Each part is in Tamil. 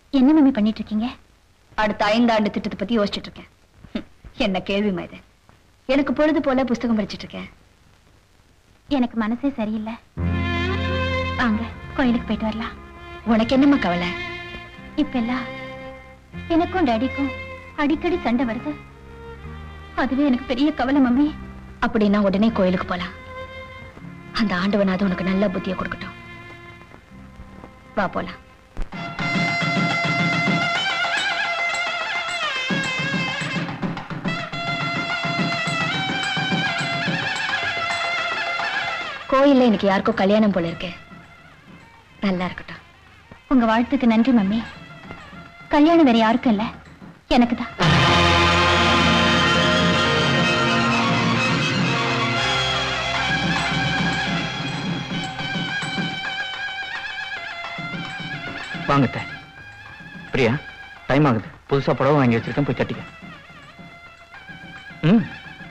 என்ன மம்மி பண்ணிட்டு இருக்கீங்க அடுத்த ஐந்தாண்டு திட்டத்தை பத்தி யோசிச்சுட்டு இருக்கேன் ஹம், என்ன கேள்விமா இது எனக்கு பொழுது போல புஸ்தகம் படிச்சிட்டு இருக்கேன் எனக்கு மனசே சரியில்லை வாங்க கோயிலுக்கு போயிட்டு வரலாம் உனக்கு என்னம்மா கவலை இப்ப எல்லாம் எனக்கும் டேடிக்கும் அடிக்கடி சண்டை வருது அதுவே எனக்கு பெரிய கவலை மம்மி அப்படின்னா உடனே கோயிலுக்கு போலாம் அந்த ஆண்டவனாவது உனக்கு நல்ல புத்தியை கொடுக்கட்டும் வா போலாம் கோயில்ல இன்னைக்கு யாருக்கோ கல்யாணம் போல இருக்கு நல்லா இருக்கட்டும் உங்க வாழ்த்துக்கு நன்றி மம்மி கல்யாணம் வேற யாருக்கும் இல்ல எனக்கு தான் வாங்க அத்தை. பிரியா டைம் ஆகுது புதுசா புடவை வாங்கி வச்சிருக்கேன் போய் கட்டிக்க ம்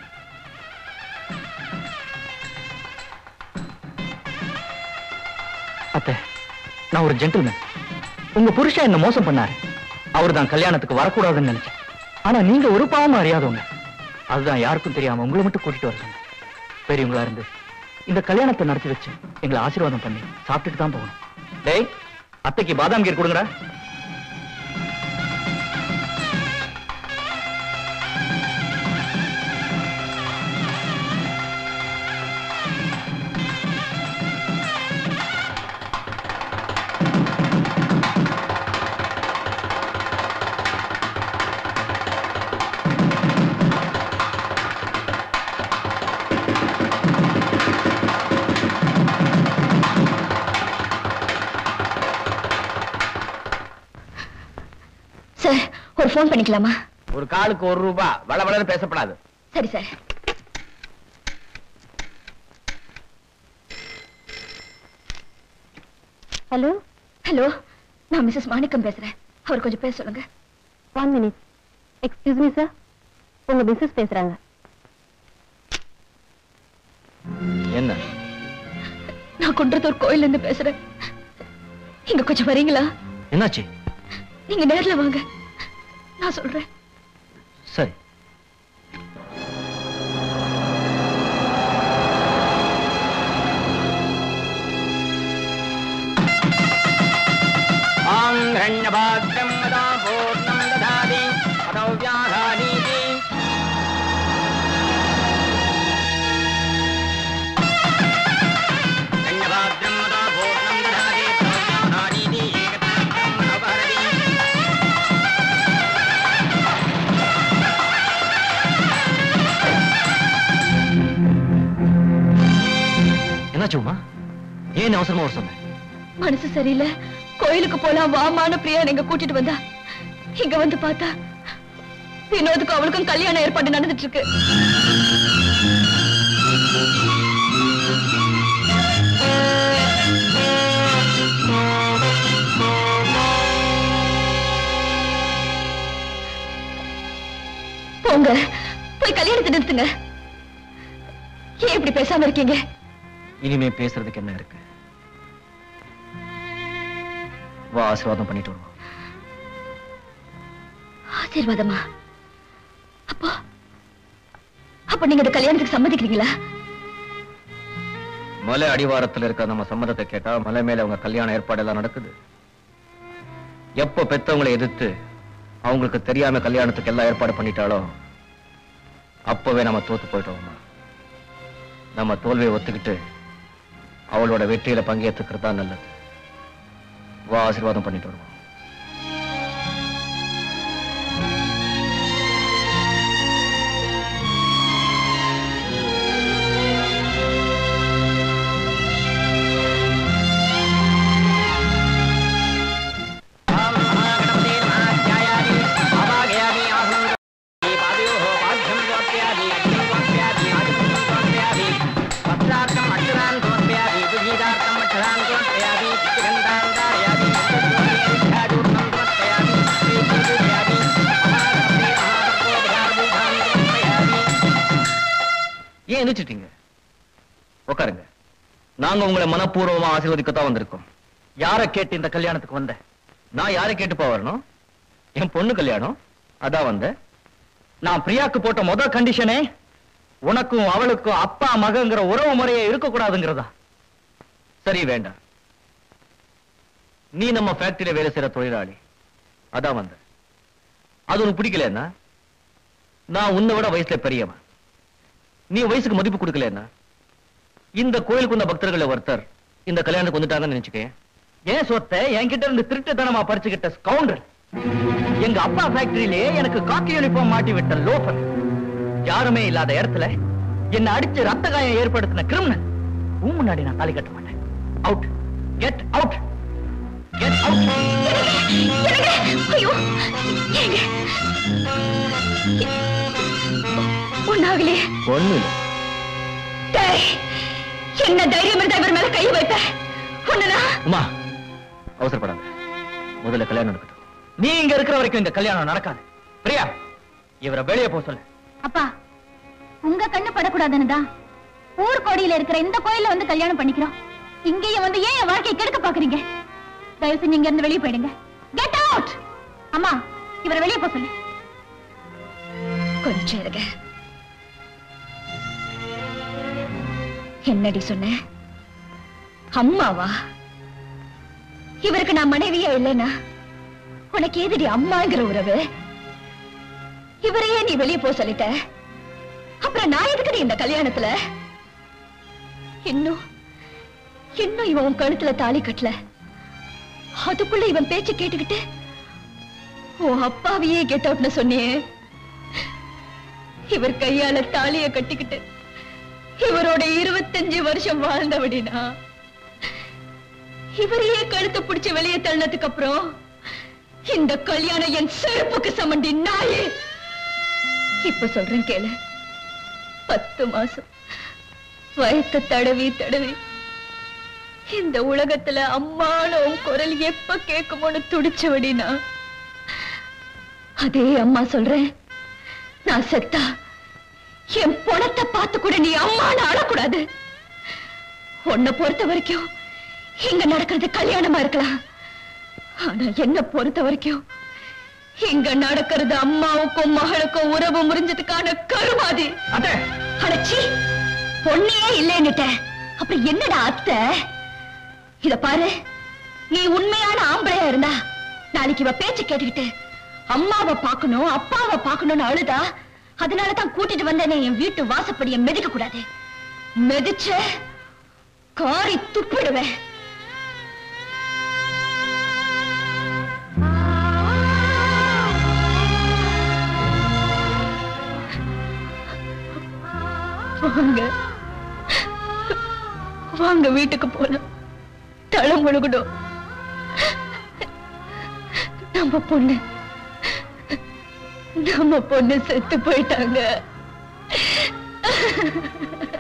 அத்தை நான் ஒரு ஜென்டில்மேன் உங்க புருஷன் என்ன மோசம் பண்ணாரு அவர் தான் கல்யாணத்துக்கு வரக்கூடாதுன்னு நினைச்சேன் ஆனா நீங்க ஒரு பாவம் அறியாதவங்க அதுதான் யாருக்கும் தெரியாம உங்களை மட்டும் கூட்டிட்டு வர சொன்னேன் பெரியவங்களா இருந்து இந்த கல்யாணத்தை நடத்தி வச்சு எங்களை ஆசீர்வாதம் பண்ணி சாப்பிட்டுட்டு தான் போகணும் டேய் அத்தைக்கு பாதாம் கீர் கொடுங்கடா சார் ஒரு ஃபோன் பண்ணிக்கலாமா ஒரு காலுக்கு ஒரு ரூபா வளவளன்னு பேசப்படாது சரி சார் ஹலோ ஹலோ நான் மிஸ்ஸஸ் மாணிக்கம் பேசுறேன் அவர் கொஞ்சம் பேச சொல்லுங்க one minute excuse me sir உங்க மிஸ்ஸஸ் பேசுறாங்க என்ன நான் குன்றத்தூர் கோயில்ல இருந்து பேசுறேன் இங்க கொஞ்சம் வரீங்களா என்னாச்சு நீங்க நேர்ல வாங்க நான் சொல்றேன் சரி ஆங்கிரண்யபாத்திரம் மதா பூர்ணம் ததாதி அதோ வியாகாரீதி கண்யபாத்திரம் மதா பூர்ணம் ததாதி அதோ வியாகாரீதி ஏகதாத்திரம் மனோபரதி என்னாச்சு உமா ஏன் அவசரமா வர சொன்ன மனசு சரியில்லை கோயிலுக்கு போலாம் வாமான பிரியா நீங்க கூட்டிட்டு வந்தா இங்க வந்து பார்த்தா வினோதுக்கும் அவளுக்கும் கல்யாண ஏற்பாடு நடந்துட்டு இருக்கு போங்க போய் கல்யாணத்தை நிறுத்துங்க ஏன் இப்படி பேசாம இருக்கீங்க இனிமே பேசுறதுக்கு என்ன இருக்கு வா ஆசீர்வாதம் பண்ணிட்டு வருவோம் ஆசீர்வாதமா அப்போ அப்ப நீங்க இந்த கல்யாணத்துக்கு சம்மதிக்கிறீங்களா மலை அடிவாரத்துல இருக்க நம்ம சம்மதத்தை கேட்டா மலை மேல அவங்க கல்யாண ஏற்பாடு எல்லாம் நடக்குது எப்போ பெத்தவங்களை எதிர்த்து அவங்களுக்கு தெரியாம கல்யாணத்துக்கு எல்லாம் ஏற்பாடு பண்ணிட்டாலோ அப்பவே நம்ம தோத்து போயிட்டோம்மா நம்ம தோல்வியை ஒத்துக்கிட்டு அவளோட வெற்றியில பங்கேற்றுக்கிறது தான் நல்லது வா ஆசீர்வாதம் பண்ணிட்டு வருவோம் ஆம் மகாகணபதே மகாத்யாயாதி அவாகயாமி ஆஹ்னம் பாதயோः பாத்யம் சமர்ப்பயாமி அர்ச்சனம் சமர்ப்பயாமி ஆதிபூர்ணம் சமர்ப்பயாமி வஸ்திரார்த்தம் அக்ஷரான் சமர்ப்பயாமி உபகீதார்த்தம் அக்ஷரான் சமர்ப்பயாமி சித்திகந்தாம் தாரயாமி வித்யாச்சூர்ணம் சமர்ப்பயாமி ஸ்ரீபூஜயாமி மகாகணபதே மகாகணபோதயார்பூதாம் சமர்ப்பயாமி ஏன் எந்திரிச்சிட்டீங்க உட்காருங்க நாங்க உங்களை மனப்பூர்வமா ஆசீர்வதிக்கத்தான் வந்திருக்கோம் யாரை கேட்டு இந்த கல்யாணத்துக்கு வந்த நான் யாரை கேட்டு வரணும் என் பொண்ணு கல்யாணம் அதான் வந்தேன் நான் பிரியாக்கு போட்ட முத கண்டிஷனே உனக்கும் அவளுக்கும் அப்பா மகங்கிற உறவு முறையே இருக்கக்கூடாதுங்கிறதா சரி வேண்டாம் நீ நம்ம ஃபேக்டரியில வேலை செய்யற தொழிலாளி அதான் வந்த அது உனக்கு பிடிக்கலன்னா நான் உன்னை விட வயசுல பெரியவன் நீ வயசுக்கு மதிப்பு கொடுக்கலன்னா இந்த கோயிலுக்கு வந்த பக்தர்கள் ஒருத்தர் இந்த கல்யாணத்துக்கு வந்துட்டாங்கன்னு நினைச்சுக்கேன் ஏன் சொத்தை என்கிட்ட இருந்து திருட்டுத்தனமா பறிச்சுக்கிட்ட ஸ்கவுண்டர் எங்க அப்பா ஃபேக்டரியிலே எனக்கு காக்கி யூனிஃபார்ம் மாட்டி விட்ட லோஃபர் யாருமே இல்லாத இடத்துல என்ன அடிச்சு ரத்த காயம் ஏற்படுத்தின கிரிமினல் உன் முன்னாடி நான் தாலி கட்ட மாட்டேன் out get out get out ஐயோ ஏங்க ஒன்னாகலே ஒண்ணு இல்ல டேய் என்ன தைரியம் இருந்தா இவர் மேல கை வைப்ப ஒண்ணுனா உமா அவசரப்படாத முதல்ல கல்யாணம் நடக்கட்டும் நீ இங்க இருக்கிற வரைக்கும் இந்த கல்யாணம் நடக்காது பிரியா இவரை வெளியே போக சொல்லு அப்பா உங்க கண்ணு படக்கூடாதுன்னு தான் ஊர் கோடியில இருக்கிற இந்த கோயில்ல வந்து கல்யாணம் பண்ணிக்கிறோம் இங்கேயும் வந்து ஏன் என் வாழ்க்கையை கெடுக்க பாக்குறீங்க தயவு செஞ்சு இங்க இருந்து வெளியே போயிடுங்க கெட் அவுட் அம்மா இவரை வெளியே போக சொல்லு கொஞ்சம் இருங்க என்னடி சொன்ன அம்மாவா இவருக்கு நான் மனைவியா இல்லைனா உனக்கு ஏதுடி அம்மாங்கிற உறவு இவரையே நீ வெளியே போக சொல்லிட்ட அப்புறம் நான் எதுக்குடி இந்த கல்யாணத்துல இன்னும் இன்னும் இவன் உன் கழுத்துல தாலி கட்டல அதுக்குள்ள இவன் பேச்சு கேட்டுக்கிட்டு உன் அப்பாவையே கெட் அவுட்னு சொன்னியே இவர் கையால தாலிய கட்டிக்கிட்டு இவரோட இருபத்தஞ்சு வருஷம் வாழ்ந்தவடினா இவரையே கழுத்தை பிடிச்சு வெளியே தள்ளதுக்கு அப்புறம் இந்த கல்யாணம் என் செருப்புக்கு சமண்டி நாயே இப்ப சொல்றேன் கேளு பத்து மாசம் வயத்த தடவி தடவி இந்த உலகத்துல அம்மான உன் குரல் எப்ப கேட்குமோன்னு துடிச்சவடினா அதே அம்மா சொல்றேன் நான் செத்தா என் பணத்தை பார்த்து கூட நீ அம்மான்னு அழக்கூடாது உன்னை பொறுத்த வரைக்கும் இங்க நடக்கிறது கல்யாணமா இருக்கலாம் ஆனா என்ன பொறுத்த வரைக்கும் இங்க நடக்கிறது அம்மாவுக்கும் மகளுக்கும் உறவு முறிஞ்சதுக்கான கருமாதி அத்தை அடச்சி பொண்ணையே இல்லைன்னுட்ட அப்புறம் என்னடா அத்தை இத பாரு நீ உண்மையான ஆம்பளையா இருந்தா நாளைக்கு இவ பேச்சு கேட்டுக்கிட்டு அம்மாவை பார்க்கணும் அப்பாவை பார்க்கணும்னு அழுதா அதனால தான் கூட்டிட்டு வந்தேனே என் வீட்டு வாசப்படிய மிதிக்க கூடாது மிதிச்ச காரி துப்பிடுவேன் வாங்க வாங்க வீட்டுக்கு போலாம் தளம் முழுகணும் நம்ம பொண்ணு நம்ம பொண்ணு செத்து போயிட்டாங்க